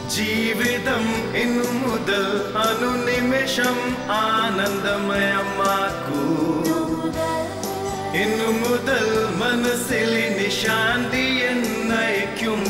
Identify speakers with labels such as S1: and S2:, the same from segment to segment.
S1: ജീവിതം ഇന്നു മുതൽ അനുനിമിഷം ആനന്ദമയമാക്കൂ ഇന്നു മുതൽ മനസ്സിലിനി ശാന്തി എന്നയക്കും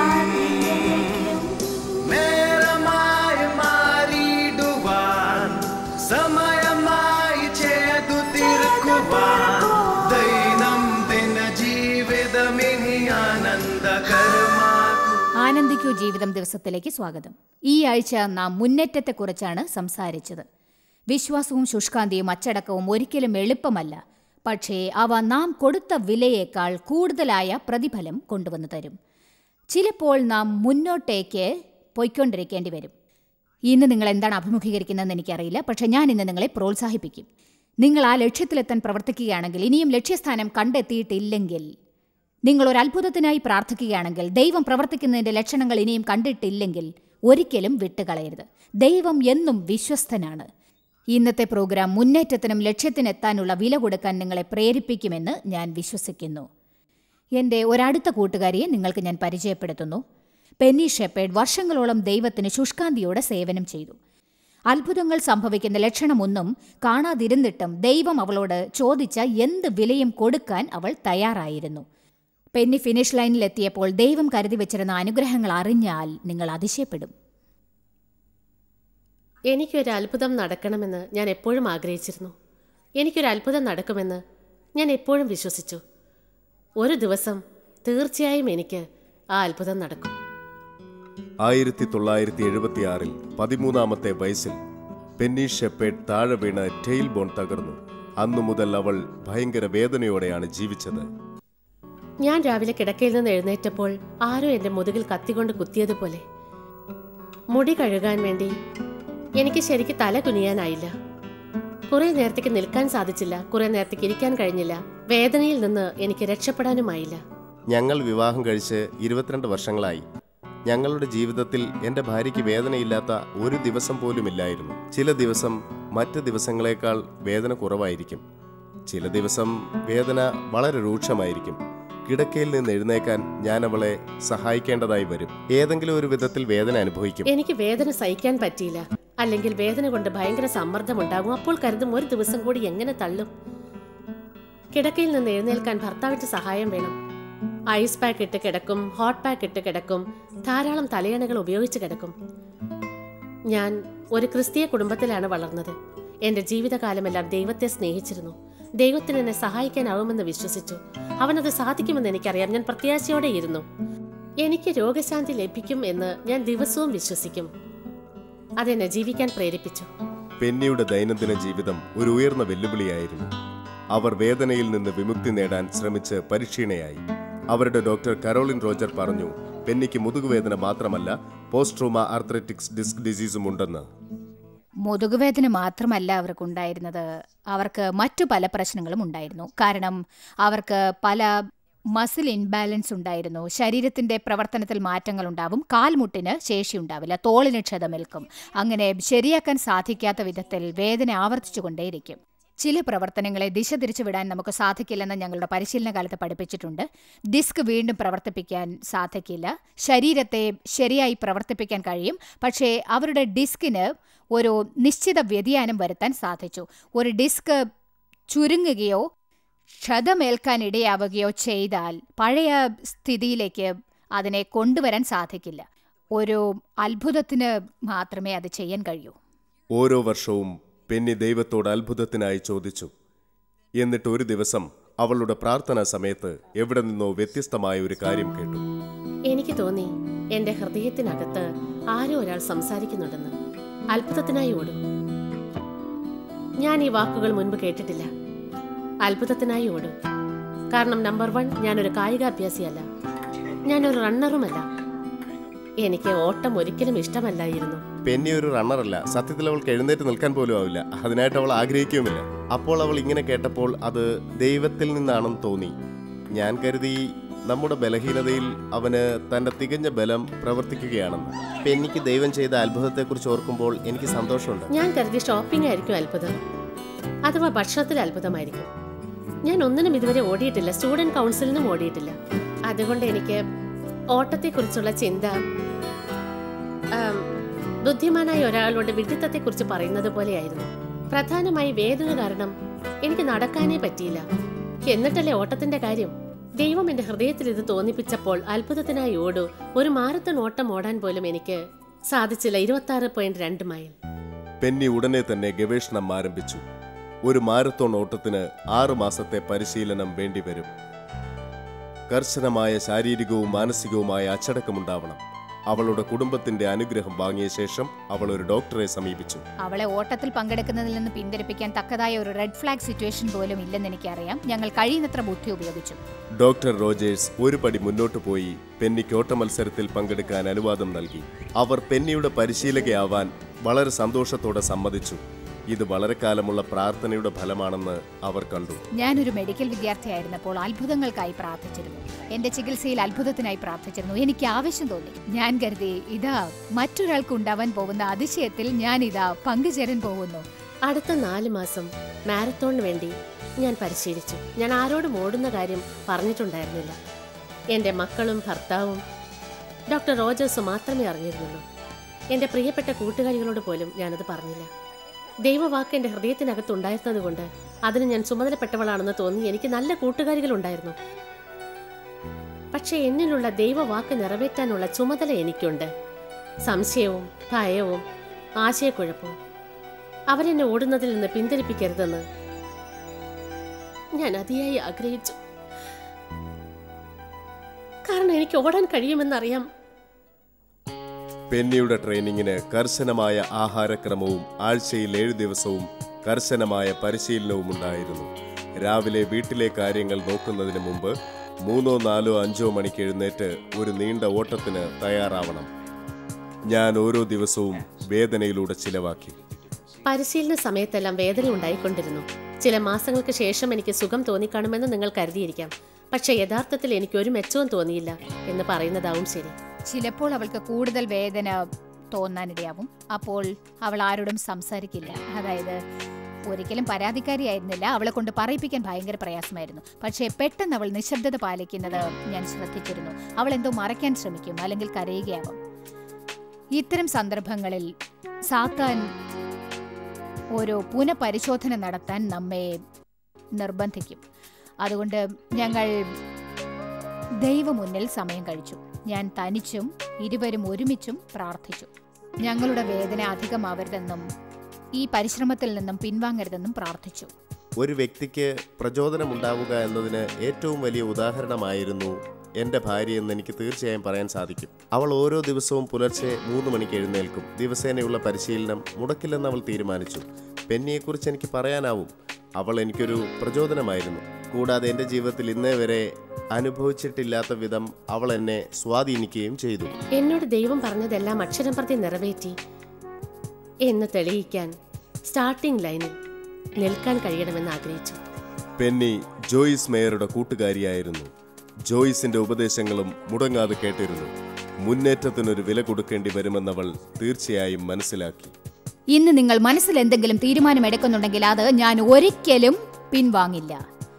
S1: നേരമായി മാറിയിടുവാൻ സമയമായി ചെയ്തു തീർക്കുവാൻ ദൈനംദിന ജീവിതമിനി ആനന്ദകരമാക്കൂ
S2: ആനന്ദിക്കൂ ജീവിതം ദിവസത്തിലേക്ക് സ്വാഗതം ഈ ആഴ്ച നാം മുന്നേറ്റത്തെക്കുറിച്ചാണ് സംസാരിച്ചത് വിശ്വാസവും ശുഷ്കാന്തിയും അച്ചടക്കവും ഒരിക്കലും എളുപ്പമല്ല പക്ഷേ അവ നാം കൊടുത്ത വിലയേക്കാൾ കൂടുതലായ പ്രതിഫലം കൊണ്ടുവന്നു തരും ചിലപ്പോൾ നാം മുന്നോട്ടേക്ക് പൊയ്ക്കൊണ്ടിരിക്കേണ്ടി വരും ഇന്ന് നിങ്ങൾ എന്താണ് അഭിമുഖീകരിക്കുന്നതെന്ന് എനിക്കറിയില്ല പക്ഷേ ഞാൻ ഇന്ന് നിങ്ങളെ പ്രോത്സാഹിപ്പിക്കും നിങ്ങൾ ആ ലക്ഷ്യത്തിലെത്താൻ പ്രവർത്തിക്കുകയാണെങ്കിൽ ഇനിയും ലക്ഷ്യസ്ഥാനം കണ്ടെത്തിയിട്ടില്ലെങ്കിൽ നിങ്ങൾ ഒരു അത്ഭുതത്തിനായി പ്രാർത്ഥിക്കുകയാണെങ്കിൽ ദൈവം പ്രവർത്തിക്കുന്നതിന്റെ ലക്ഷണങ്ങൾ ഇനിയും കണ്ടിട്ടില്ലെങ്കിൽ ഒരിക്കലും വിട്ടുകളയരുത് ദൈവം എന്നും വിശ്വസ്തനാണ് ഇന്നത്തെ പ്രോഗ്രാം മുന്നേറ്റത്തിനും ലക്ഷ്യത്തിനെത്താനുള്ള വില കൊടുക്കാൻ നിങ്ങളെ പ്രേരിപ്പിക്കുമെന്ന് ഞാൻ വിശ്വസിക്കുന്നു എൻ്റെ ഒരടുത്ത കൂട്ടുകാരിയെ നിങ്ങൾക്ക് ഞാൻ പരിചയപ്പെടുത്തുന്നു പെന്നി ഷെപ്പേഡ് വർഷങ്ങളോളം ദൈവത്തിന് ശുഷ്കാന്തിയോടെ സേവനം ചെയ്തു അത്ഭുതങ്ങൾ സംഭവിക്കുന്ന ലക്ഷണമൊന്നും കാണാതിരുന്നിട്ടും ദൈവം അവളോട് ചോദിച്ച എന്ത് വിലയും കൊടുക്കാൻ അവൾ തയ്യാറായിരുന്നു പെന്നി ഫിനിഷ് ലൈനിലെത്തിയപ്പോൾ ദൈവം കരുതി വെച്ചിരുന്ന അനുഗ്രഹങ്ങൾ അറിഞ്ഞാൽ നിങ്ങൾ അതിശയപ്പെടും
S3: എനിക്കൊരു അത്ഭുതം നടക്കണമെന്ന് ഞാൻ എപ്പോഴും ആഗ്രഹിച്ചിരുന്നു എനിക്കൊരു അത്ഭുതം നടക്കുമെന്ന് ഞാൻ എപ്പോഴും വിശ്വസിച്ചു ഒരു ദിവസം തീർച്ചയായും എനിക്ക് ആ അത്ഭുതം നടക്കും
S4: ആയിരത്തി തൊള്ളായിരത്തി എഴുപത്തിയാറിൽ പതിമൂന്നാമത്തെ വയസ്സിൽ പെന്നി ഷെപ്പേഡ് താഴെ വീണ് ടെയിൽ ബോൺ തകർന്നു അന്നു മുതൽ അവൾ ഭയങ്കര വേദനയോടെയാണ് ജീവിച്ചത്
S3: ഞാൻ രാവിലെ കിടക്കയിൽ നിന്ന് എഴുന്നേറ്റപ്പോൾ ആരോ എന്റെ മുതുകിൽ കത്തികൊണ്ട് കുത്തിയതുപോലെ മുടി കഴുകാൻ വേണ്ടി എനിക്ക് ശരിക്ക് തല കുനിയാനായില്ല കുറെ നേരത്തേക്ക് നിൽക്കാൻ സാധിച്ചില്ല കുറെ നേരത്തേക്ക് ഇരിക്കാൻ കഴിഞ്ഞില്ല വേദനയിൽ നിന്ന് എനിക്ക് രക്ഷപ്പെടാനുമായില്ല
S4: ഞങ്ങൾ വിവാഹം കഴിച്ച് ഇരുപത്തിരണ്ട് വർഷങ്ങളായി ഞങ്ങളുടെ ജീവിതത്തിൽ എൻ്റെ ഭാര്യയ്ക്ക് വേദനയില്ലാത്ത ഒരു ദിവസം പോലും ഇല്ലായിരുന്നു ചില ദിവസം മറ്റ് ദിവസങ്ങളേക്കാൾ വേദന കുറവായിരിക്കും ചില ദിവസം വേദന വളരെ രൂക്ഷമായിരിക്കും കിടക്കയിൽ നിന്ന് എഴുന്നേക്കാൻ ഞാൻ അവളെ സഹായിക്കേണ്ടതായി വരും ഏതെങ്കിലും ഒരു വിധത്തിൽ വേദന അനുഭവിക്കും
S3: എനിക്ക് വേദന സഹിക്കാൻ പറ്റിയില്ല അല്ലെങ്കിൽ വേദന കൊണ്ട് ഭയങ്കര സമ്മർദ്ദമുണ്ടാകും അപ്പോൾ കരുതും ഒരു ദിവസം കൂടി എങ്ങനെ തള്ളും കിടക്കയിൽ നിന്ന് എഴുന്നേൽക്കാൻ ഭർത്താവിന്റെ സഹായം വേണം ഐസ് പാക്ക് ഇട്ട് കിടക്കും ഹോട്ട് പാക്ക് ഇട്ട് കിടക്കും ധാരാളം തലയണകൾ ഉപയോഗിച്ച് കിടക്കും ഞാൻ ഒരു ക്രിസ്തീയ കുടുംബത്തിലാണ് വളർന്നത് എന്റെ ജീവിതകാലമെല്ലാം ദൈവത്തെ സ്നേഹിച്ചിരുന്നു ദൈവത്തിന് എന്നെ സഹായിക്കാനാവുമെന്ന് വിശ്വസിച്ചു അവനത് സാധിക്കുമെന്ന് എനിക്കറിയാം ഞാൻ പ്രത്യാശയോടെ ഇരുന്നു എനിക്ക് രോഗശാന്തി ലഭിക്കും എന്ന് ഞാൻ ദിവസവും വിശ്വസിക്കും അതെന്നെ ജീവിക്കാൻ പ്രേരിപ്പിച്ചു
S4: പെന്നിയുടെ ദൈനംദിന ജീവിതം ഒരു ഉയർന്ന വെല്ലുവിളിയായിരുന്നു അവർ വേദനയിൽ നിന്ന് വിമുക്തി നേടാൻ ശ്രമിച്ച് പരിക്ഷീണയായി അവരുടെ ഡോക്ടർ കരോളിൻ റോജർ പറഞ്ഞു പെന്നിക്ക് മുതുകുവേദന മാത്രമല്ല പോസ്ട്രോമ ആർത്രറ്റിക്സ് ഡിസ്ക് ഡിസീസും ഉണ്ടെന്ന്
S2: മുതുകുവേദന മാത്രമല്ല അവർക്കുണ്ടായിരുന്നത് അവർക്ക് മറ്റു പല പ്രശ്നങ്ങളും ഉണ്ടായിരുന്നു കാരണം അവർക്ക് പല മസിൽ ഇൻബാലൻസ് ഉണ്ടായിരുന്നു ശരീരത്തിന്റെ പ്രവർത്തനത്തിൽ മാറ്റങ്ങൾ ഉണ്ടാവും കാൽമുട്ടിന് ശേഷി ഉണ്ടാവില്ല തോളിന് ക്ഷതമേൽക്കും അങ്ങനെ ശരിയാക്കാൻ സാധിക്കാത്ത വിധത്തിൽ വേദന ആവർത്തിച്ചുകൊണ്ടേയിരിക്കും ചില പ്രവർത്തനങ്ങളെ ദിശ തിരിച്ചു വിടാൻ നമുക്ക് സാധിക്കില്ലെന്ന് ഞങ്ങളുടെ പരിശീലന കാലത്ത് പഠിപ്പിച്ചിട്ടുണ്ട് ഡിസ്ക് വീണ്ടും പ്രവർത്തിപ്പിക്കാൻ സാധിക്കില്ല ശരീരത്തെ ശരിയായി പ്രവർത്തിപ്പിക്കാൻ കഴിയും പക്ഷേ അവരുടെ ഡിസ്കിന് ഒരു നിശ്ചിത വ്യതിയാനം വരുത്താൻ സാധിച്ചു ഒരു ഡിസ്ക് ചുരുങ്ങുകയോ ക്ഷതമേൽക്കാൻ ഇടയാവുകയോ ചെയ്താൽ പഴയ സ്ഥിതിയിലേക്ക് അതിനെ കൊണ്ടുവരാൻ സാധിക്കില്ല ഒരു അത്ഭുതത്തിന് മാത്രമേ അത് ചെയ്യാൻ കഴിയൂ
S4: ഓരോ വർഷവും പെന്നി ദൈവത്തോട് അത്ഭുതത്തിനായി ചോദിച്ചു എന്നിട്ട് ഒരു ദിവസം അവളുടെ പ്രാർത്ഥനാ സമയത്ത് എവിടെ നിന്നോ വ്യത്യസ്തമായ ഒരു കാര്യം കേട്ടു
S3: എനിക്ക് തോന്നി എന്റെ ഹൃദയത്തിനകത്ത് ആരോ ഒരാൾ സംസാരിക്കുന്നുണ്ടെന്ന് അത്ഭുതത്തിനായി ഓടും ഞാൻ ഈ വാക്കുകൾ മുൻപ് കേട്ടിട്ടില്ല അത്ഭുതത്തിനായി ഓടും കാരണം നമ്പർ വൺ ഞാനൊരു കായികാഭ്യാസിയല്ല ഞാനൊരു റണ്ണറുമല്ല എനിക്ക് ഓട്ടം ഒരിക്കലും ഇഷ്ടമല്ലായിരുന്നു
S4: പെന്നി ഒരു റണ്ണറല്ല സത്യത്തിൽ അവൾക്ക് എഴുന്നേറ്റ് നിൽക്കാൻ പോലും ആവില്ല അതിനായിട്ട് അവൾ ആഗ്രഹിക്കുമില്ല അപ്പോൾ അവൾ ഇങ്ങനെ കേട്ടപ്പോൾ അത് ദൈവത്തിൽ നിന്നാണെന്ന് തോന്നി ഞാൻ കരുതി നമ്മുടെ ബലഹീനതയിൽ അവന് തന്റെ തികഞ്ഞ ബലം പ്രവർത്തിക്കുകയാണെന്ന് പെന്നിക്ക് ദൈവം ചെയ്ത അത്ഭുതത്തെക്കുറിച്ച് ഓർക്കുമ്പോൾ എനിക്ക് സന്തോഷമുണ്ട്
S3: ഞാൻ കരുതി ഷോപ്പിംഗ് ആയിരിക്കും അത്ഭുതം അഥവാ ഭക്ഷണത്തിൽ അത്ഭുതമായിരിക്കും ഞാൻ ഒന്നിനും ഇതുവരെ ഓടിയിട്ടില്ല സ്റ്റുഡന്റ് കൗൺസിലിനും ഓടിയിട്ടില്ല അതുകൊണ്ട് എനിക്ക് ഓട്ടത്തെക്കുറിച്ചുള്ള ചിന്ത ആം, ബുദ്ധിമാനായ ഒരാളോട് വിഡിത്തത്തെക്കുറിച്ച് പറയുന്നത് പോലെയായിരുന്നു പ്രധാനമായി വേദന കാരണം എനിക്ക് നടക്കാനേ പറ്റിയില്ല എന്നിട്ടല്ലേ ഓട്ടത്തിന്റെ കാര്യം ദൈവം എന്റെ ഹൃദയത്തിൽ ഇത് തോന്നിപ്പിച്ചപ്പോൾ അത്ഭുതത്തിനായി ഓടൂ ഒരു മാരത്തൺ ഓട്ടം ഓടാൻ പോലും എനിക്ക് സാധിച്ചില്ല ഇരുപത്തി ആറ് പോയിന്റ് രണ്ട് മൈൽ
S4: പെന്നി ഉടനെ തന്നെ ഗവേഷണം ആരംഭിച്ചു ഒരു മാരത്തോൺ ഓട്ടത്തിന് ആറ് മാസത്തെ പരിശീലനം വേണ്ടിവരും കർശനമായ ശാരീരികവും മാനസികവുമായ അച്ചടക്കമുണ്ടാവണം അവളുടെ കുടുംബത്തിന്റെ അനുഗ്രഹം വാങ്ങിയ ശേഷം അവൾ ഒരു ഡോക്ടറെ സമീപിച്ചു
S2: അവളെ ഓട്ടത്തിൽ പങ്കെടുക്കുന്നതിൽ നിന്ന് പിന്തിരിപ്പിക്കാൻ തക്കതായ ഒരു റെഡ് ഫ്ലാഗ് സിറ്റുവേഷൻ പോലും ഇല്ലെന്ന് എനിക്കറിയാം ഞങ്ങൾ കഴിയുന്നത്ര ബുദ്ധി ഉപയോഗിച്ചു
S4: ഡോക്ടർ റോജേഴ്സ് ഒരു പടി മുന്നോട്ട് പോയി പെന്നിക്ക് ഓട്ട മത്സരത്തിൽ പങ്കെടുക്കാൻ അനുവാദം നൽകി അവർ പെന്നിയുടെ പരിശീലകയാവാൻ വളരെ സന്തോഷത്തോടെ സമ്മതിച്ചു ഇത് വളരെ കാലമുള്ള പ്രാർത്ഥനയുടെ ഫലമാണെന്ന് അവർ കണ്ടു
S2: ഞാനൊരു മെഡിക്കൽ വിദ്യാർത്ഥിയായിരുന്നപ്പോൾ അത്ഭുതങ്ങൾക്കായി പ്രാർത്ഥിച്ചിരുന്നു എന്റെ ചികിത്സയിൽ അത്ഭുതത്തിനായി പ്രാർത്ഥിച്ചിരുന്നു എനിക്ക് ആവശ്യം തോന്നി ഞാൻ കരുതി ഇതാ മറ്റൊരാൾക്ക് ഉണ്ടാവാൻ പോകുന്ന അതിശയത്തിൽ ഞാൻ ഇതാ പങ്കുചേരാൻ പോകുന്നു
S3: അടുത്ത നാല് മാസം മാരത്തോണിന് വേണ്ടി ഞാൻ പരിശീലിച്ചു ഞാൻ ആരോടും ഓടുന്ന കാര്യം പറഞ്ഞിട്ടുണ്ടായിരുന്നില്ല എൻ്റെ മക്കളും ഭർത്താവും ഡോക്ടർ റോജേഴ്സ് മാത്രമേ അറിഞ്ഞിരുന്നുള്ളൂ എൻ്റെ പ്രിയപ്പെട്ട കൂട്ടുകാരികളോട് പോലും ഞാനത് പറഞ്ഞില്ല ദൈവവാക്ക് എൻ്റെ ഹൃദയത്തിനകത്തുണ്ടായിരുന്നത് കൊണ്ട് അതിന് ഞാൻ ചുമതലപ്പെട്ടവളാണെന്ന് തോന്നി എനിക്ക് നല്ല കൂട്ടുകാരികളുണ്ടായിരുന്നു പക്ഷേ എന്നിലുള്ള ദൈവവാക്ക് നിറവേറ്റാനുള്ള ചുമതല എനിക്കുണ്ട് സംശയവും ഭയവും ആശയക്കുഴപ്പവും അവരെന്നെ ഓടുന്നതിൽ നിന്ന് പിന്തിരിപ്പിക്കരുതെന്ന് ഞാൻ അതിയായി ആഗ്രഹിച്ചു കാരണം എനിക്ക് ഓടാൻ കഴിയുമെന്നറിയാം
S4: പെന്നിയുടെ ട്രെയിനിങ്ങിന് കർശനമായ ആഹാരക്രമവും ആഴ്ചയിൽ ഏഴ് ദിവസവും കർശനമായ പരിശീലനവും ഉണ്ടായിരുന്നു രാവിലെ വീട്ടിലെ കാര്യങ്ങൾ നോക്കുന്നതിന് മുമ്പ് മൂന്നോ നാലോ അഞ്ചോ മണിക്ക് എഴുന്നേറ്റ് ഒരു നീണ്ട ഓട്ടത്തിന് തയ്യാറാവണം ഞാൻ ഓരോ ദിവസവും വേദനയിലൂടെ ചിലവാക്കി
S3: പരിശീലന സമയത്തെല്ലാം വേദന ഉണ്ടായിക്കൊണ്ടിരുന്നു ചില മാസങ്ങൾക്ക് ശേഷം എനിക്ക് സുഖം തോന്നിക്കാണുമെന്ന് നിങ്ങൾ കരുതിയിരിക്കാം പക്ഷെ യഥാർത്ഥത്തിൽ എനിക്ക് ഒരു മെച്ചവും തോന്നിയില്ല എന്ന് പറയുന്നതാവും ശരി
S2: ചിലപ്പോൾ അവൾക്ക് കൂടുതൽ വേദന തോന്നാനിടയാവും അപ്പോൾ അവൾ ആരോടും സംസാരിക്കില്ല അതായത് ഒരിക്കലും പരാതിക്കാരിയായിരുന്നില്ല അവളെ കൊണ്ട് പറയിപ്പിക്കാൻ ഭയങ്കര പ്രയാസമായിരുന്നു പക്ഷേ പെട്ടെന്ന് അവൾ നിശബ്ദത പാലിക്കുന്നത് ഞാൻ ശ്രദ്ധിച്ചിരുന്നു അവൾ എന്തോ മറയ്ക്കാൻ ശ്രമിക്കും അല്ലെങ്കിൽ കരയുകയാവും ഇത്തരം സന്ദർഭങ്ങളിൽ സാത്താൻ ഓരോ പുനഃപരിശോധന നടത്താൻ നമ്മെ നിർബന്ധിക്കും അതുകൊണ്ട് ഞങ്ങൾ ദൈവമുന്നിൽ സമയം കഴിച്ചു ഞാൻ തനിച്ചും ഇരുവരും ഒരുമിച്ചും പ്രാർത്ഥിച്ചു ഞങ്ങളുടെ വേദന അധികമാവരുതെന്നും ഈ പരിശ്രമത്തിൽ നിന്നും പിൻവാങ്ങരുതെന്നും പ്രാർത്ഥിച്ചു
S4: ഒരു വ്യക്തിക്ക് പ്രചോദനമുണ്ടാവുക എന്നതിന് ഏറ്റവും വലിയ ഉദാഹരണമായിരുന്നു എൻ്റെ ഭാര്യ എന്ന് എനിക്ക് തീർച്ചയായും പറയാൻ സാധിക്കും അവൾ ഓരോ ദിവസവും പുലർച്ചെ മൂന്ന് മണിക്ക് എഴുന്നേൽക്കും ദിവസേനയുള്ള പരിശീലനം മുടക്കില്ലെന്ന് അവൾ തീരുമാനിച്ചു പെന്നിയെക്കുറിച്ച് എനിക്ക് പറയാനാവും അവൾ എനിക്കൊരു പ്രചോദനമായിരുന്നു കൂടാതെ എൻ്റെ ജീവിതത്തിൽ ഇന്നേ വരെ അനുഭവിച്ചിട്ടില്ലാത്ത വിധം അവൾ എന്നെ സ്വാധീനിക്കുകയും ചെയ്തു
S3: എന്നോട് ദൈവം പറഞ്ഞതെല്ലാം അക്ഷരം പ്രതി നിറവേറ്റി എന്ന് തെളിയിക്കാൻ സ്റ്റാർട്ടിംഗ് ലൈനിൽ നിൽക്കാൻ കഴിയണമെന്ന് ആഗ്രഹിച്ചു
S4: പെന്നി ജോയിസ് മേയറുടെ കൂട്ടുകാരിയായിരുന്നു ജോയിസിന്റെ ഉപദേശങ്ങളും മുടങ്ങാതെ കേട്ടിരുന്നു മുന്നേറ്റത്തിനൊരു വില കൊടുക്കേണ്ടി വരുമെന്നവൾ തീർച്ചയായും മനസ്സിലാക്കി
S2: ഇന്ന് നിങ്ങൾ മനസ്സിൽ എന്തെങ്കിലും തീരുമാനമെടുക്കുന്നുണ്ടെങ്കിൽ അത് ഞാൻ ഒരിക്കലും പിൻവാങ്ങില്ല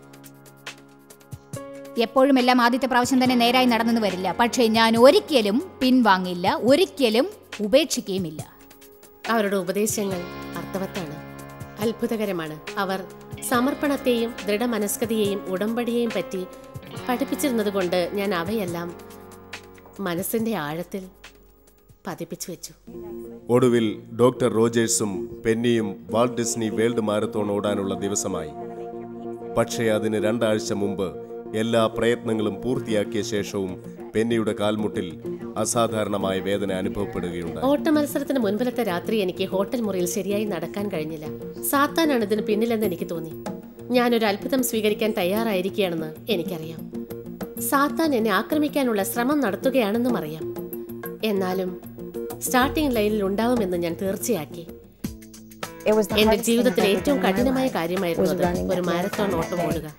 S2: എപ്പോഴും എല്ലാം ആദ്യത്തെ പ്രാവശ്യം തന്നെ നേരായി നടന്നെന്ന് വരില്ല പക്ഷേ ഞാൻ ഒരിക്കലും പിൻവാങ്ങില്ല ഒരിക്കലും ഉപേക്ഷിക്കുകയുമില്ല
S3: അവരുടെ ഉപദേശങ്ങൾ അർത്ഥവത്താണ് അത്ഭുതകരമാണ് അവർ സമർപ്പണത്തെയും ദൃഢമനസ്കതയെയും ഉടമ്പടിയെയും പറ്റി പഠിപ്പിച്ചിരുന്നത് കൊണ്ട് ഞാൻ അവയെല്ലാം മനസ്സിന്റെ ആഴത്തിൽ പതിപ്പിച്ചു വെച്ചു
S4: ഒടുവിൽ ഡോക്ടർ റോജേഴ്സും പെന്നിയും വാൾട്ട് ഡിസ്നി വേൾഡ് മാരത്തോൺ ഓടാനുള്ള ദിവസമായി പക്ഷേ അതിന് രണ്ടാഴ്ച മുമ്പ് എല്ലാ പ്രയത്നങ്ങളും പൂർത്തിയാക്കിയ ശേഷവും പെന്നിയുടെ കാൽമുട്ടിൽ അസാധാരണമായ വേദന അനുഭവപ്പെടുകയുണ്ടായി
S3: ഓട്ട മത്സരത്തിന് മുൻപിലത്തെ രാത്രി എനിക്ക് ഹോട്ടൽ മുറിയിൽ ശരിയായി നടക്കാൻ കഴിഞ്ഞില്ല സാത്താനാണ് ഇതിന് പിന്നിലെന്ന് എനിക്ക് തോന്നി ഞാനൊരു അത്ഭുതം സ്വീകരിക്കാൻ തയ്യാറായിരിക്കുകയാണെന്ന് എനിക്കറിയാം സാത്താൻ എന്നെ ആക്രമിക്കാനുള്ള ശ്രമം നടത്തുകയാണെന്നും അറിയാം എന്നാലും സ്റ്റാർട്ടിംഗ് ലൈനിൽ ഉണ്ടാവുമെന്ന് ഞാൻ തീർച്ചയാക്കി
S5: It was the
S3: എന്റെ
S5: hardest thing I've
S3: ജീവിതത്തിലെ
S5: ever
S3: ഏറ്റവും
S5: done in my
S3: കഠിനമായ
S5: life
S3: കാര്യമായിരുന്നു
S5: was
S3: അത്
S5: running
S3: ഒരു
S5: that
S3: മാരത്തോൺ
S5: marathon
S3: ഓട്ടം
S5: that day.
S3: ഓടുക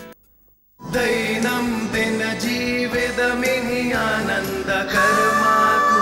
S1: ദൈനംദിന ജീവിതമിനി ആനന്ദകരമാകൂ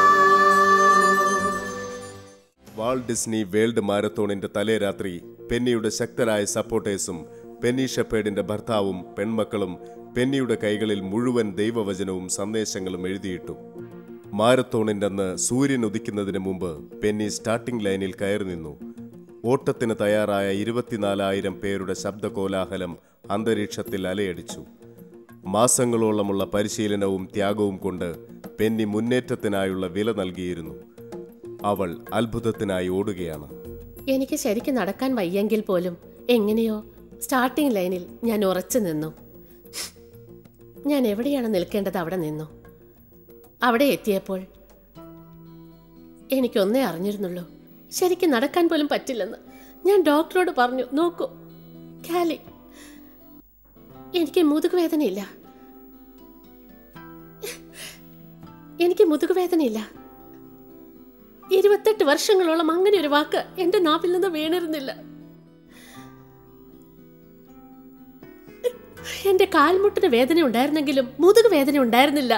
S4: വാൾട്ട് ഡിസ്നി വേൾഡ് മാരത്തോണിന്റെ തലേ രാത്രി പെന്നിയുടെ ശക്തരായ സപ്പോർട്ടേഴ്സും പെന്നി ഷെപ്പേഡിന്റെ ഭർത്താവും പെൺമക്കളും പെന്നിയുടെ കൈകളിൽ മുഴുവൻ ദൈവവചനവും സന്ദേശങ്ങളും എഴുതിയിട്ടു മാരത്തോണിൻ്റെ അന്ന് സൂര്യൻ ഉദിക്കുന്നതിന് മുമ്പ് പെന്നി സ്റ്റാർട്ടിംഗ് ലൈനിൽ കയറി നിന്നു ഓട്ടത്തിന് തയ്യാറായ ഇരുപത്തിനാലായിരം പേരുടെ ശബ്ദകോലാഹലം അന്തരീക്ഷത്തിൽ അലയടിച്ചു മാസങ്ങളോളമുള്ള പരിശീലനവും ത്യാഗവും കൊണ്ട് പെന്നി മുന്നേറ്റത്തിനായുള്ള വില നൽകിയിരുന്നു അവൾ അത്ഭുതത്തിനായി ഓടുകയാണ്
S3: എനിക്ക് ശരിക്കും നടക്കാൻ വയ്യെങ്കിൽ പോലും എങ്ങനെയോ സ്റ്റാർട്ടിംഗ് ലൈനിൽ ഞാൻ ഉറച്ചു നിന്നു ഞാൻ എവിടെയാണ് നിൽക്കേണ്ടത് അവിടെ നിന്നു അവിടെ എത്തിയപ്പോൾ എനിക്കൊന്നേ അറിഞ്ഞിരുന്നുള്ളൂ ശരിക്കും നടക്കാൻ പോലും പറ്റില്ലെന്ന് ഞാൻ ഡോക്ടറോട് പറഞ്ഞു നോക്കൂ കാലി എനിക്ക് മുതുകുവേദനയില്ല എനിക്ക് മുതുകുവേദനയില്ല ഇരുപത്തെട്ട് വർഷങ്ങളോളം അങ്ങനെ ഒരു വാക്ക് എന്റെ നാവിൽ നിന്ന് വീണിരുന്നില്ല എന്റെ കാൽമുട്ടിന് വേദന ഉണ്ടായിരുന്നെങ്കിലും മുതുക് വേദന ഉണ്ടായിരുന്നില്ല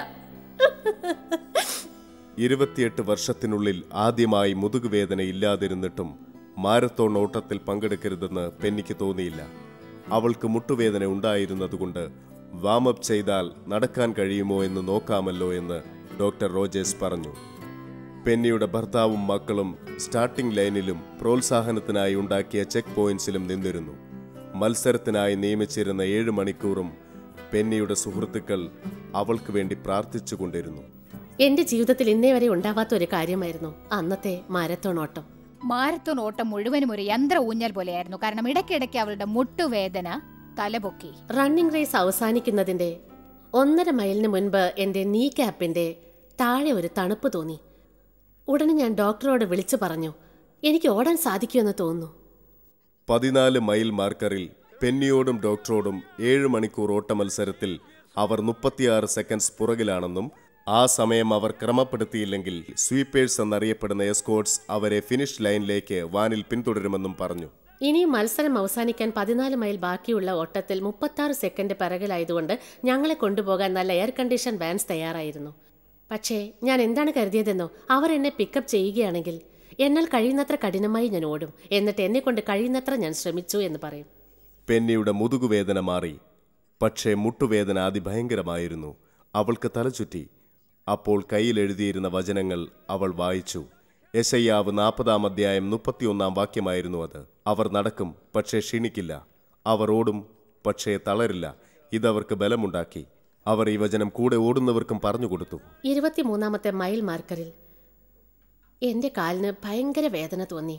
S4: ഇരുപത്തിയെട്ട് വർഷത്തിനുള്ളിൽ ആദ്യമായി മുതുകുവേദന ഇല്ലാതിരുന്നിട്ടും മാരത്തോൺ ഓട്ടത്തിൽ പങ്കെടുക്കരുതെന്ന് പെന്നിക്ക് തോന്നിയില്ല അവൾക്ക് മുട്ടുവേദന ഉണ്ടായിരുന്നതുകൊണ്ട് വാമപ്പ് ചെയ്താൽ നടക്കാൻ കഴിയുമോ എന്ന് നോക്കാമല്ലോ എന്ന് ഡോക്ടർ റോജേഴ്സ് പറഞ്ഞു പെന്നിയുടെ ഭർത്താവും മക്കളും സ്റ്റാർട്ടിംഗ് ലൈനിലും പ്രോത്സാഹനത്തിനായി ഉണ്ടാക്കിയ ചെക്ക് പോയിന്റ്സിലും നിന്നിരുന്നു മത്സരത്തിനായി നിയമിച്ചിരുന്ന ഏഴ് മണിക്കൂറും പെന്നിയുടെ സുഹൃത്തുക്കൾ അവൾക്ക് വേണ്ടി പ്രാർത്ഥിച്ചുകൊണ്ടിരുന്നു
S3: എന്റെ ജീവിതത്തിൽ ഇന്നേ വരെ ഉണ്ടാവാത്ത ഒരു കാര്യമായിരുന്നു അന്നത്തെ മാരത്തോൺ ഓട്ടം
S2: മാരത്തോൺ ഓട്ടം മുഴുവനും ഒരു യന്ത്ര ഊഞ്ഞൽ പോലെയായിരുന്നു കാരണം ഇടയ്ക്കിടയ്ക്ക് അവളുടെ മുട്ടുവേദന തലപൊക്കി
S3: റണ്ണിംഗ് റേസ് അവസാനിക്കുന്നതിന്റെ ഒന്നര മൈലിന് മുൻപ് എന്റെ നീ ക്യാപ്പിന്റെ താഴെ ഒരു തണുപ്പ് തോന്നി ഉടനെ ഞാൻ ഡോക്ടറോട് വിളിച്ചു പറഞ്ഞു എനിക്ക് ഓടാൻ സാധിക്കുമെന്ന് തോന്നുന്നു
S4: പതിനാല് മൈൽ മാർക്കറിൽ പെന്നിയോടും ഡോക്ടറോടും ഏഴ് മണിക്കൂർ ഓട്ട മത്സരത്തിൽ അവർ മുപ്പത്തിയാറ് സെക്കൻഡ്സ് പുറകിലാണെന്നും ആ സമയം അവർ ക്രമപ്പെടുത്തിയില്ലെങ്കിൽ സ്വീപ്പേഴ്സ് എന്നറിയപ്പെടുന്ന എസ്കോട്ട്സ് അവരെ ഫിനിഷ് ലൈനിലേക്ക് വാനിൽ പിന്തുടരുമെന്നും പറഞ്ഞു
S3: ഇനിയും മത്സരം അവസാനിക്കാൻ പതിനാല് മൈൽ ബാക്കിയുള്ള ഓട്ടത്തിൽ മുപ്പത്താറ് സെക്കൻഡ് പിറകിലായതുകൊണ്ട് ഞങ്ങളെ കൊണ്ടുപോകാൻ നല്ല എയർ കണ്ടീഷൻ വാൻസ് തയ്യാറായിരുന്നു പക്ഷേ ഞാൻ എന്താണ് കരുതിയതെന്നോ അവർ എന്നെ പിക്കപ്പ് ചെയ്യുകയാണെങ്കിൽ എന്നാൽ കഴിയുന്നത്ര കഠിനമായി ഞാൻ ഓടും എന്നിട്ട് എന്നെ കൊണ്ട് കഴിയുന്നത്ര ഞാൻ ശ്രമിച്ചു എന്ന് പറയും
S4: പെന്നിയുടെ മുതുകുവേദന മാറി പക്ഷേ മുട്ടുവേദന അതിഭയങ്കരമായിരുന്നു അവൾക്ക് തലചുറ്റി അപ്പോൾ കയ്യിൽ എഴുതിയിരുന്ന വചനങ്ങൾ അവൾ വായിച്ചു യശയ്യാവ് നാൽപ്പതാം അധ്യായം മുപ്പത്തിയൊന്നാം വാക്യമായിരുന്നു അത് അവർ നടക്കും പക്ഷേ ക്ഷീണിക്കില്ല അവർ ഓടും പക്ഷേ തളരില്ല ഇതവർക്ക് ബലമുണ്ടാക്കി അവർ ഈ വചനം കൂടെ ഓടുന്നവർക്കും പറഞ്ഞുകൊടുത്തു
S3: ഇരുപത്തിമൂന്നാമത്തെ മൈൽ മാർക്കറിൽ എന്റെ കാലിന് ഭയങ്കര വേദന തോന്നി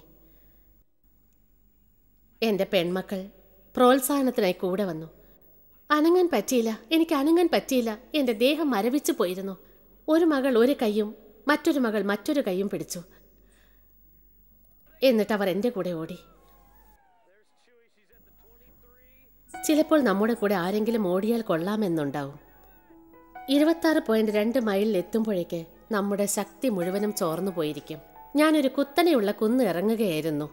S3: എന്റെ പെൺമക്കൾ പ്രോത്സാഹനത്തിനായി കൂടെ വന്നു അനങ്ങാൻ പറ്റിയില്ല എനിക്ക് അനങ്ങാൻ പറ്റിയില്ല എന്റെ ദേഹം മരവിച്ചു പോയിരുന്നു ഒരു മകൾ ഒരു കൈയും മറ്റൊരു മകൾ മറ്റൊരു കൈയും പിടിച്ചു എന്നിട്ട് അവർ എൻ്റെ കൂടെ ഓടി ചിലപ്പോൾ നമ്മുടെ കൂടെ ആരെങ്കിലും ഓടിയാൽ കൊള്ളാമെന്നുണ്ടാവും ഇരുപത്താറ് പോയിന്റ് രണ്ട് മൈലിൽ എത്തുമ്പോഴേക്ക് നമ്മുടെ ശക്തി മുഴുവനും ചോർന്നു പോയിരിക്കും ഞാനൊരു കുത്തനെയുള്ള കുന്ന് ഇറങ്ങുകയായിരുന്നു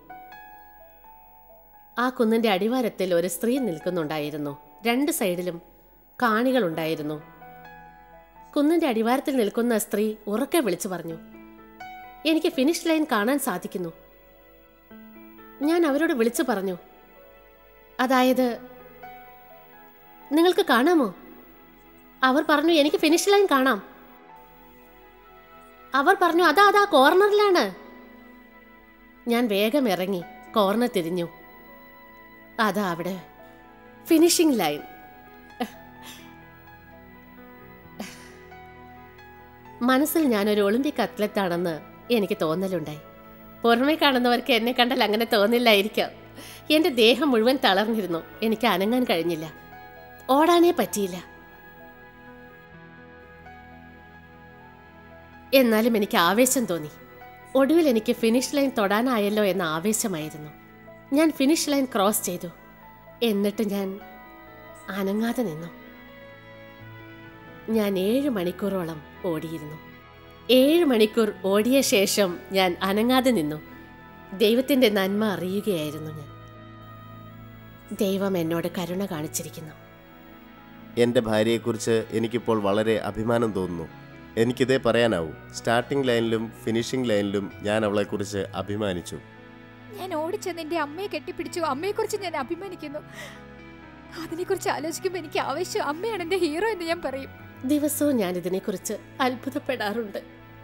S3: ആ കുന്നിന്റെ അടിവാരത്തിൽ ഒരു സ്ത്രീ നിൽക്കുന്നുണ്ടായിരുന്നു രണ്ട് സൈഡിലും കാണികളുണ്ടായിരുന്നു കുന്നിന്റെ അടിവാരത്തിൽ നിൽക്കുന്ന സ്ത്രീ ഉറക്കെ വിളിച്ചു പറഞ്ഞു എനിക്ക് ഫിനിഷ് ലൈൻ കാണാൻ സാധിക്കുന്നു ഞാൻ അവരോട് വിളിച്ചു പറഞ്ഞു അതായത് നിങ്ങൾക്ക് കാണാമോ അവർ പറഞ്ഞു എനിക്ക് ഫിനിഷ് ലൈൻ കാണാം അവർ പറഞ്ഞു അതാ അതാ കോർണറിലാണ് ഞാൻ വേഗം ഇറങ്ങി കോർണർ തിരിഞ്ഞു അതാ അവിടെ ഫിനിഷിംഗ് ലൈൻ മനസ്സിൽ ഞാനൊരു ഒളിമ്പിക് അത്ലറ്റാണെന്ന് എനിക്ക് തോന്നലുണ്ടായി പുറമേ കാണുന്നവർക്ക് എന്നെ കണ്ടാൽ അങ്ങനെ തോന്നില്ലായിരിക്കാം എൻ്റെ ദേഹം മുഴുവൻ തളർന്നിരുന്നു എനിക്ക് അനങ്ങാൻ കഴിഞ്ഞില്ല ഓടാനേ പറ്റിയില്ല എന്നാലും എനിക്ക് ആവേശം തോന്നി ഒടുവിൽ എനിക്ക് ഫിനിഷ് ലൈൻ തൊടാനായല്ലോ എന്ന ആവേശമായിരുന്നു ഞാൻ ഫിനിഷ് ലൈൻ ക്രോസ് ചെയ്തു എന്നിട്ട് ഞാൻ അനങ്ങാതെ നിന്നു ഞാൻ ഏഴ് മണിക്കൂറോളം ഓടിയിരുന്നു ഏഴ് മണിക്കൂർ ഓടിയ ശേഷം ഞാൻ അനങ്ങാതെ നിന്നു ദൈവത്തിൻ്റെ നന്മ അറിയുകയായിരുന്നു ഞാൻ ദൈവം എന്നോട് കരുണ കാണിച്ചിരിക്കുന്നു
S4: എൻ്റെ ഭാര്യയെക്കുറിച്ച് എനിക്കിപ്പോൾ വളരെ അഭിമാനം തോന്നുന്നു എനിക്കിതേ പറയാനാവൂ സ്റ്റാർട്ടിംഗ് ലൈനിലും ഫിനിഷിംഗ് ലൈനിലും ഞാൻ അവളെക്കുറിച്ച് അഭിമാനിച്ചു
S6: ഞാൻ ഓടിച്ചെന്ന് എൻ്റെ അമ്മയെ കെട്ടിപ്പിടിച്ചു അമ്മയെക്കുറിച്ച് ഞാൻ അഭിമാനിക്കുന്നു അതിനെക്കുറിച്ച് ആലോചിക്കുമ്പോൾ എനിക്ക് ആവശ്യം അമ്മയാണ് എൻ്റെ ഹീറോ എന്ന് ഞാൻ പറയും
S3: ദിവസവും ഞാൻ ഇതിനെക്കുറിച്ച് അത്ഭുതപ്പെടാറുണ്ട്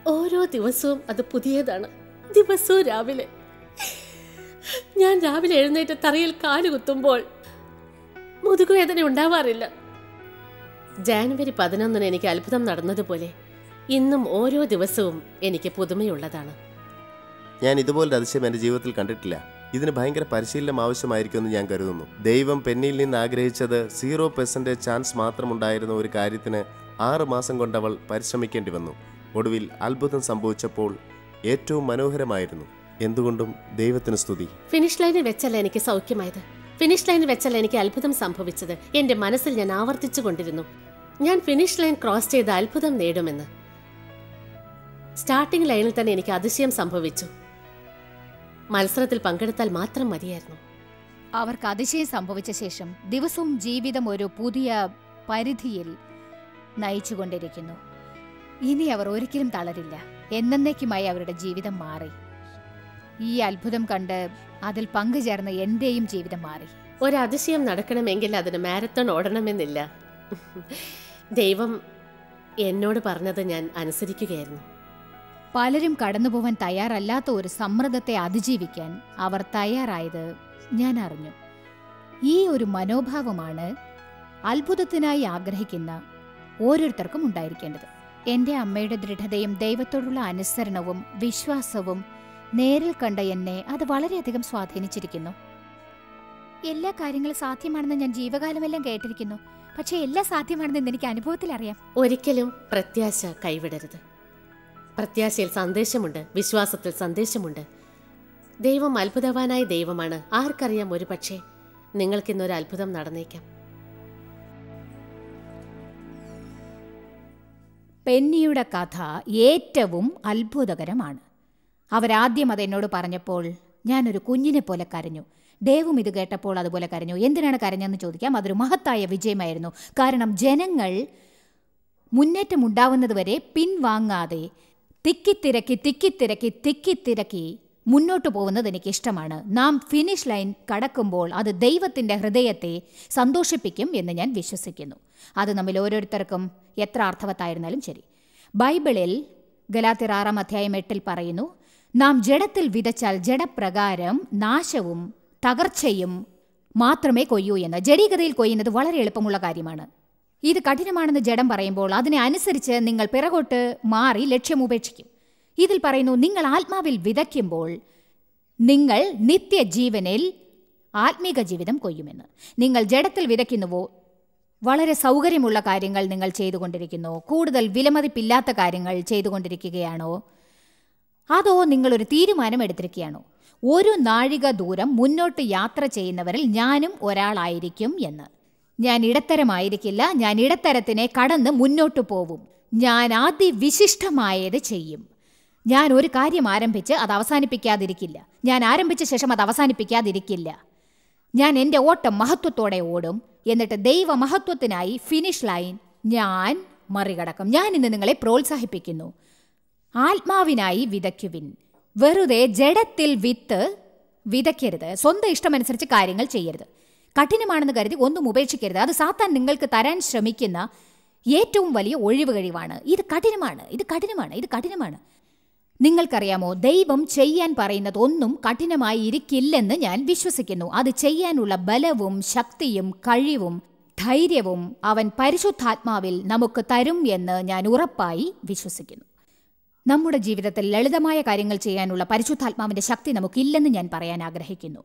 S3: ഓരോ ദിവസവും അത് പുതിയതാണ് ദിവസവും രാവിലെ ഞാൻ രാവിലെ എഴുന്നേറ്റ് തറയിൽ കാല് കുത്തുമ്പോൾ മുതുകുവേദന ഉണ്ടാവാറില്ല ജാനുവരി പതിനൊന്നിന് എനിക്ക് അത്ഭുതം നടന്നതുപോലെ ഇന്നും ഓരോ ദിവസവും എനിക്ക് പുതുമയുള്ളതാണ്
S4: ഞാൻ ഇതുപോലൊരു അതിശയം എൻ്റെ ജീവിതത്തിൽ കണ്ടിട്ടില്ല ഇതിന് ഭയങ്കര പരിശീലനം ആവശ്യമായിരിക്കുമെന്ന് ഞാൻ കരുതുന്നു ദൈവം പെന്നിയിൽ നിന്ന് ആഗ്രഹിച്ചത് സീറോ പെർസെൻറ്റേജ് ചാൻസ് മാത്രമുണ്ടായിരുന്ന ഒരു കാര്യത്തിന് ആറ് മാസം കൊണ്ട് അവൾ പരിശ്രമിക്കേണ്ടി വന്നു ഒടുവിൽ അത്ഭുതം സംഭവിച്ചപ്പോൾ ഏറ്റവും മനോഹരമായിരുന്നു എന്തുകൊണ്ടും ദൈവത്തിന് സ്തുതി
S3: ഫിനിഷ് ലൈനിൽ വെച്ചല്ല എനിക്ക് സൗഖ്യമായത് ഫിനിഷ് ലൈനിൽ വെച്ചല്ല എനിക്ക് അത്ഭുതം സംഭവിച്ചത് എന്റെ മനസ്സിൽ ഞാൻ ആവർത്തിച്ചു കൊണ്ടിരുന്നു ഞാൻ ഫിനിഷ് ലൈൻ ക്രോസ് ചെയ്ത് അത്ഭുതം നേടുമെന്ന് സ്റ്റാർട്ടിംഗ് ലൈനിൽ തന്നെ എനിക്ക് അതിശയം സംഭവിച്ചു മത്സരത്തിൽ പങ്കെടുത്താൽ മാത്രം മതിയായിരുന്നു
S2: അവർക്ക് അതിശയം സംഭവിച്ച ശേഷം ദിവസവും ജീവിതം ഒരു പുതിയ പരിധിയിൽ നയിച്ചുകൊണ്ടിരിക്കുന്നു ഇനി അവർ ഒരിക്കലും തളരില്ല എന്നേക്കുമായി അവരുടെ ജീവിതം മാറി ഈ അത്ഭുതം കണ്ട് അതിൽ പങ്കുചേർന്ന എന്റെയും ജീവിതം മാറി
S3: ഒരു അതിശയം നടക്കണമെങ്കിൽ അതിന് മാരത്തൺ ഓടണമെന്നില്ല ദൈവം എന്നോട് പറഞ്ഞത് ഞാൻ അനുസരിക്കുകയായിരുന്നു
S2: പലരും കടന്നുപോവാൻ തയ്യാറല്ലാത്ത ഒരു സമ്മർദ്ദത്തെ അതിജീവിക്കാൻ അവർ തയ്യാറായത് ഞാൻ അറിഞ്ഞു ഈ ഒരു മനോഭാവമാണ് അത്ഭുതത്തിനായി ആഗ്രഹിക്കുന്ന ഓരോരുത്തർക്കും ഉണ്ടായിരിക്കേണ്ടത് എന്റെ അമ്മയുടെ ദൃഢതയും ദൈവത്തോടുള്ള അനുസരണവും വിശ്വാസവും നേരിൽ കണ്ട എന്നെ അത് വളരെയധികം സ്വാധീനിച്ചിരിക്കുന്നു എല്ലാ കാര്യങ്ങളും സാധ്യമാണെന്ന് ഞാൻ ജീവകാലമെല്ലാം കേട്ടിരിക്കുന്നു പക്ഷേ എല്ലാം സാധ്യമാണെന്ന് എനിക്ക് അനുഭവത്തിൽ അറിയാം
S3: ഒരിക്കലും പ്രത്യാശ കൈവിടരുത് പ്രത്യാശയിൽ സന്ദേശമുണ്ട് വിശ്വാസത്തിൽ സന്ദേശമുണ്ട് ദൈവം അത്ഭുതവാനായ ദൈവമാണ് ആർക്കറിയാം ഒരു പക്ഷേ നിങ്ങൾക്കിന്നൊരു അത്ഭുതം നടന്നേക്കാം
S2: പെന്നിയുടെ കഥ ഏറ്റവും അത്ഭുതകരമാണ് അവരാദ്യം അത് എന്നോട് പറഞ്ഞപ്പോൾ ഞാനൊരു കുഞ്ഞിനെ പോലെ കരഞ്ഞു ദേവും ഇത് കേട്ടപ്പോൾ അതുപോലെ കരഞ്ഞു എന്തിനാണ് കരഞ്ഞെന്ന് ചോദിക്കാം അതൊരു മഹത്തായ വിജയമായിരുന്നു കാരണം ജനങ്ങൾ മുന്നേറ്റമുണ്ടാവുന്നതുവരെ പിൻവാങ്ങാതെ തിക്കിത്തിരക്കി തിക്കിത്തിരക്കി തിക്കിത്തിരക്കി മുന്നോട്ട് പോകുന്നത് എനിക്ക് ഇഷ്ടമാണ് നാം ഫിനിഷ് ലൈൻ കടക്കുമ്പോൾ അത് ദൈവത്തിൻ്റെ ഹൃദയത്തെ സന്തോഷിപ്പിക്കും എന്ന് ഞാൻ വിശ്വസിക്കുന്നു അത് നമ്മിൽ ഓരോരുത്തർക്കും എത്ര അർത്ഥവത്തായിരുന്നാലും ശരി ബൈബിളിൽ ഗലാത്തിർ ആറാം അധ്യായം എട്ടിൽ പറയുന്നു നാം ജഡത്തിൽ വിതച്ചാൽ ജഡപ്രകാരം നാശവും തകർച്ചയും മാത്രമേ കൊയ്യൂ എന്ന് ജഡീകതയിൽ കൊയ്യുന്നത് വളരെ എളുപ്പമുള്ള കാര്യമാണ് ഇത് കഠിനമാണെന്ന് ജഡം പറയുമ്പോൾ അതിനെ അനുസരിച്ച് നിങ്ങൾ പിറകോട്ട് മാറി ലക്ഷ്യം ഉപേക്ഷിക്കും ഇതിൽ പറയുന്നു നിങ്ങൾ ആത്മാവിൽ വിതയ്ക്കുമ്പോൾ നിങ്ങൾ നിത്യജീവനിൽ ആത്മീക ജീവിതം കൊയ്യുമെന്ന് നിങ്ങൾ ജഡത്തിൽ വിതയ്ക്കുന്നുവോ വളരെ സൗകര്യമുള്ള കാര്യങ്ങൾ നിങ്ങൾ ചെയ്തുകൊണ്ടിരിക്കുന്നു കൂടുതൽ വിലമതിപ്പില്ലാത്ത കാര്യങ്ങൾ ചെയ്തുകൊണ്ടിരിക്കുകയാണോ അതോ നിങ്ങളൊരു തീരുമാനം എടുത്തിരിക്കുകയാണോ ഒരു നാഴിക ദൂരം മുന്നോട്ട് യാത്ര ചെയ്യുന്നവരിൽ ഞാനും ഒരാളായിരിക്കും എന്ന് ഞാൻ ഇടത്തരമായിരിക്കില്ല ഞാൻ ഇടത്തരത്തിനെ കടന്ന് മുന്നോട്ട് പോവും ഞാൻ അതിവിശിഷ്ടമായത് ചെയ്യും ഞാൻ ഒരു കാര്യം ആരംഭിച്ച് അത് അവസാനിപ്പിക്കാതിരിക്കില്ല ഞാൻ ആരംഭിച്ച ശേഷം അത് അവസാനിപ്പിക്കാതിരിക്കില്ല ഞാൻ എൻ്റെ ഓട്ടം മഹത്വത്തോടെ ഓടും എന്നിട്ട് ദൈവ മഹത്വത്തിനായി ഫിനിഷ് ലൈൻ ഞാൻ മറികടക്കും ഞാൻ ഇന്ന് നിങ്ങളെ പ്രോത്സാഹിപ്പിക്കുന്നു ആത്മാവിനായി വിതയ്ക്കുവിൻ വെറുതെ ജഡത്തിൽ വിത്ത് വിതയ്ക്കരുത് സ്വന്തം ഇഷ്ടമനുസരിച്ച് കാര്യങ്ങൾ ചെയ്യരുത് കഠിനമാണെന്ന് കരുതി ഒന്നും ഉപേക്ഷിക്കരുത് അത് സാത്താൻ നിങ്ങൾക്ക് തരാൻ ശ്രമിക്കുന്ന ഏറ്റവും വലിയ ഒഴിവ് കഴിവാണ് ഇത് കഠിനമാണ് ഇത് കഠിനമാണ് ഇത് കഠിനമാണ് നിങ്ങൾക്കറിയാമോ ദൈവം ചെയ്യാൻ പറയുന്നത് ഒന്നും കഠിനമായി ഇരിക്കില്ലെന്ന് ഞാൻ വിശ്വസിക്കുന്നു അത് ചെയ്യാനുള്ള ബലവും ശക്തിയും കഴിവും ധൈര്യവും അവൻ പരിശുദ്ധാത്മാവിൽ നമുക്ക് തരും എന്ന് ഞാൻ ഉറപ്പായി വിശ്വസിക്കുന്നു നമ്മുടെ ജീവിതത്തിൽ ലളിതമായ കാര്യങ്ങൾ ചെയ്യാനുള്ള പരിശുദ്ധാത്മാവിന്റെ ശക്തി നമുക്കില്ലെന്ന് ഞാൻ പറയാൻ ആഗ്രഹിക്കുന്നു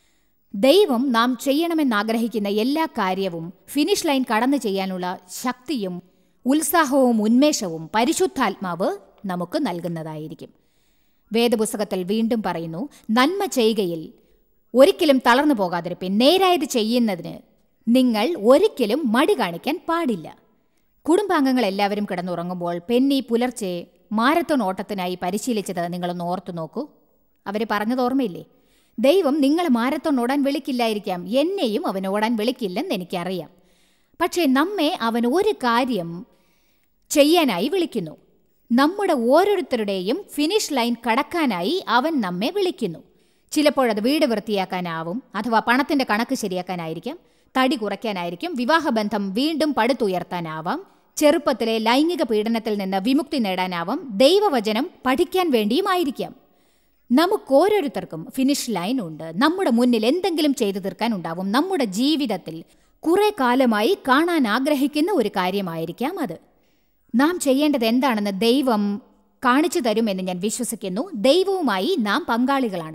S2: ദൈവം നാം ചെയ്യണമെന്നാഗ്രഹിക്കുന്ന എല്ലാ കാര്യവും ഫിനിഷ് ലൈൻ കടന്നു ചെയ്യാനുള്ള ശക്തിയും ഉത്സാഹവും ഉന്മേഷവും പരിശുദ്ധാത്മാവ് നമുക്ക് നൽകുന്നതായിരിക്കും വേദപുസ്തകത്തിൽ വീണ്ടും പറയുന്നു നന്മ ചെയ്യുകയിൽ ഒരിക്കലും തളർന്നു പോകാതിരിപ്പിൻ നേരായത് ചെയ്യുന്നതിന് നിങ്ങൾ ഒരിക്കലും മടി കാണിക്കാൻ പാടില്ല കുടുംബാംഗങ്ങൾ എല്ലാവരും കിടന്നുറങ്ങുമ്പോൾ പെന്നി പുലർച്ചെ മാരത്തോൺ ഓട്ടത്തിനായി പരിശീലിച്ചത് നിങ്ങളൊന്ന് ഓർത്തു നോക്കൂ അവർ പറഞ്ഞത് ഓർമ്മയില്ലേ ദൈവം നിങ്ങളെ മാരത്തോൺ ഓടാൻ വിളിക്കില്ലായിരിക്കാം എന്നെയും അവൻ ഓടാൻ വിളിക്കില്ലെന്ന് എനിക്കറിയാം പക്ഷേ നമ്മെ അവൻ ഒരു കാര്യം ചെയ്യാനായി വിളിക്കുന്നു നമ്മുടെ ഓരോരുത്തരുടെയും ഫിനിഷ് ലൈൻ കടക്കാനായി അവൻ നമ്മെ വിളിക്കുന്നു ചിലപ്പോഴത് വീട് വൃത്തിയാക്കാനാവും അഥവാ പണത്തിന്റെ കണക്ക് ശരിയാക്കാനായിരിക്കാം തടി കുറയ്ക്കാനായിരിക്കും വിവാഹബന്ധം വീണ്ടും പടുത്തുയർത്താനാവാം ചെറുപ്പത്തിലെ ലൈംഗിക പീഡനത്തിൽ നിന്ന് വിമുക്തി നേടാനാവും ദൈവവചനം പഠിക്കാൻ വേണ്ടിയുമായിരിക്കാം നമുക്ക് ഓരോരുത്തർക്കും ഫിനിഷ് ലൈൻ ഉണ്ട് നമ്മുടെ മുന്നിൽ എന്തെങ്കിലും ചെയ്തു തീർക്കാൻ ഉണ്ടാവും നമ്മുടെ ജീവിതത്തിൽ കുറെ കാലമായി കാണാൻ ആഗ്രഹിക്കുന്ന ഒരു കാര്യമായിരിക്കാം അത് നാം ചെയ്യേണ്ടത് എന്താണെന്ന് ദൈവം കാണിച്ചു തരുമെന്ന് ഞാൻ വിശ്വസിക്കുന്നു ദൈവവുമായി നാം പങ്കാളികളാണ്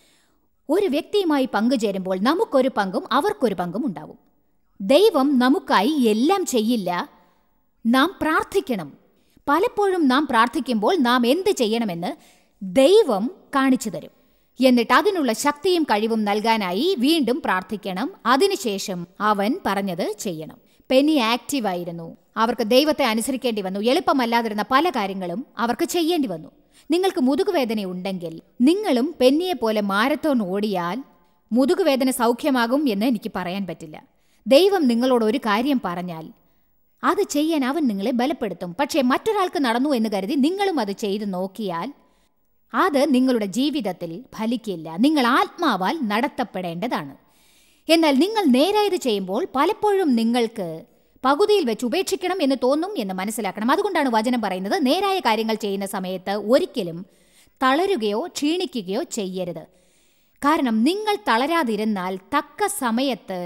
S2: ഒരു വ്യക്തിയുമായി പങ്കുചേരുമ്പോൾ നമുക്കൊരു പങ്കും അവർക്കൊരു പങ്കും ഉണ്ടാവും ദൈവം നമുക്കായി എല്ലാം ചെയ്യില്ല നാം പ്രാർത്ഥിക്കണം പലപ്പോഴും നാം പ്രാർത്ഥിക്കുമ്പോൾ നാം എന്ത് ചെയ്യണമെന്ന് ദൈവം കാണിച്ചു തരും എന്നിട്ട് അതിനുള്ള ശക്തിയും കഴിവും നൽകാനായി വീണ്ടും പ്രാർത്ഥിക്കണം അതിനുശേഷം അവൻ പറഞ്ഞത് ചെയ്യണം പെനി ആക്റ്റീവായിരുന്നു അവർക്ക് ദൈവത്തെ അനുസരിക്കേണ്ടി വന്നു എളുപ്പമല്ലാതിരുന്ന പല കാര്യങ്ങളും അവർക്ക് ചെയ്യേണ്ടി വന്നു നിങ്ങൾക്ക് മുതുകുവേദന ഉണ്ടെങ്കിൽ നിങ്ങളും പെന്നിയെ പോലെ മാരത്തോൺ ഓടിയാൽ മുതുകുവേദന സൗഖ്യമാകും എന്ന് എനിക്ക് പറയാൻ പറ്റില്ല ദൈവം നിങ്ങളോട് ഒരു കാര്യം പറഞ്ഞാൽ അത് ചെയ്യാൻ അവൻ നിങ്ങളെ ബലപ്പെടുത്തും പക്ഷേ മറ്റൊരാൾക്ക് നടന്നു എന്ന് കരുതി നിങ്ങളും അത് ചെയ്തു നോക്കിയാൽ അത് നിങ്ങളുടെ ജീവിതത്തിൽ ഫലിക്കില്ല നിങ്ങൾ ആത്മാവാൽ നടത്തപ്പെടേണ്ടതാണ് എന്നാൽ നിങ്ങൾ നേരായത് ചെയ്യുമ്പോൾ പലപ്പോഴും നിങ്ങൾക്ക് പകുതിയിൽ വെച്ച് ഉപേക്ഷിക്കണം എന്ന് തോന്നും എന്ന് മനസ്സിലാക്കണം അതുകൊണ്ടാണ് വചനം പറയുന്നത് നേരായ കാര്യങ്ങൾ ചെയ്യുന്ന സമയത്ത് ഒരിക്കലും തളരുകയോ ക്ഷീണിക്കുകയോ ചെയ്യരുത് കാരണം നിങ്ങൾ തളരാതിരുന്നാൽ തക്ക സമയത്ത്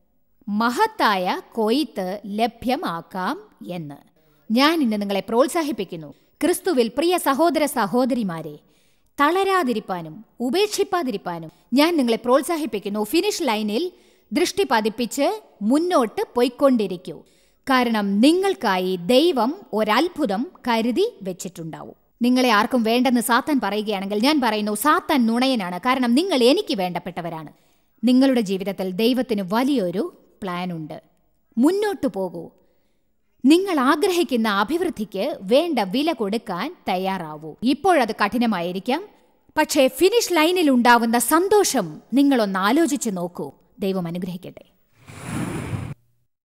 S2: മഹത്തായ കൊയ്ത്ത് ലഭ്യമാക്കാം എന്ന് ഞാൻ ഇന്ന് നിങ്ങളെ പ്രോത്സാഹിപ്പിക്കുന്നു ക്രിസ്തുവിൽ പ്രിയ സഹോദര സഹോദരിമാരെ തളരാതിരിപ്പാനും ഉപേക്ഷിപ്പാതിരിപ്പാനും ഞാൻ നിങ്ങളെ പ്രോത്സാഹിപ്പിക്കുന്നു ഫിനിഷ് ലൈനിൽ ദൃഷ്ടി പതിപ്പിച്ച് മുന്നോട്ട് പൊയ്ക്കൊണ്ടിരിക്കൂ കാരണം നിങ്ങൾക്കായി ദൈവം ഒരത്ഭുതം കരുതി വെച്ചിട്ടുണ്ടാവും നിങ്ങളെ ആർക്കും വേണ്ടെന്ന് സാത്താൻ പറയുകയാണെങ്കിൽ ഞാൻ പറയുന്നു സാത്താൻ നുണയനാണ് കാരണം നിങ്ങൾ എനിക്ക് വേണ്ടപ്പെട്ടവരാണ് നിങ്ങളുടെ ജീവിതത്തിൽ ദൈവത്തിന് വലിയൊരു പ്ലാൻ ഉണ്ട് മുന്നോട്ടു പോകൂ നിങ്ങൾ ആഗ്രഹിക്കുന്ന അഭിവൃദ്ധിക്ക് വേണ്ട വില കൊടുക്കാൻ തയ്യാറാവൂ ഇപ്പോഴത് കഠിനമായിരിക്കാം പക്ഷേ ഫിനിഷ് ലൈനിൽ ഉണ്ടാവുന്ന സന്തോഷം നിങ്ങളൊന്ന് ആലോചിച്ച് നോക്കൂ ദൈവം അനുഗ്രഹിക്കട്ടെ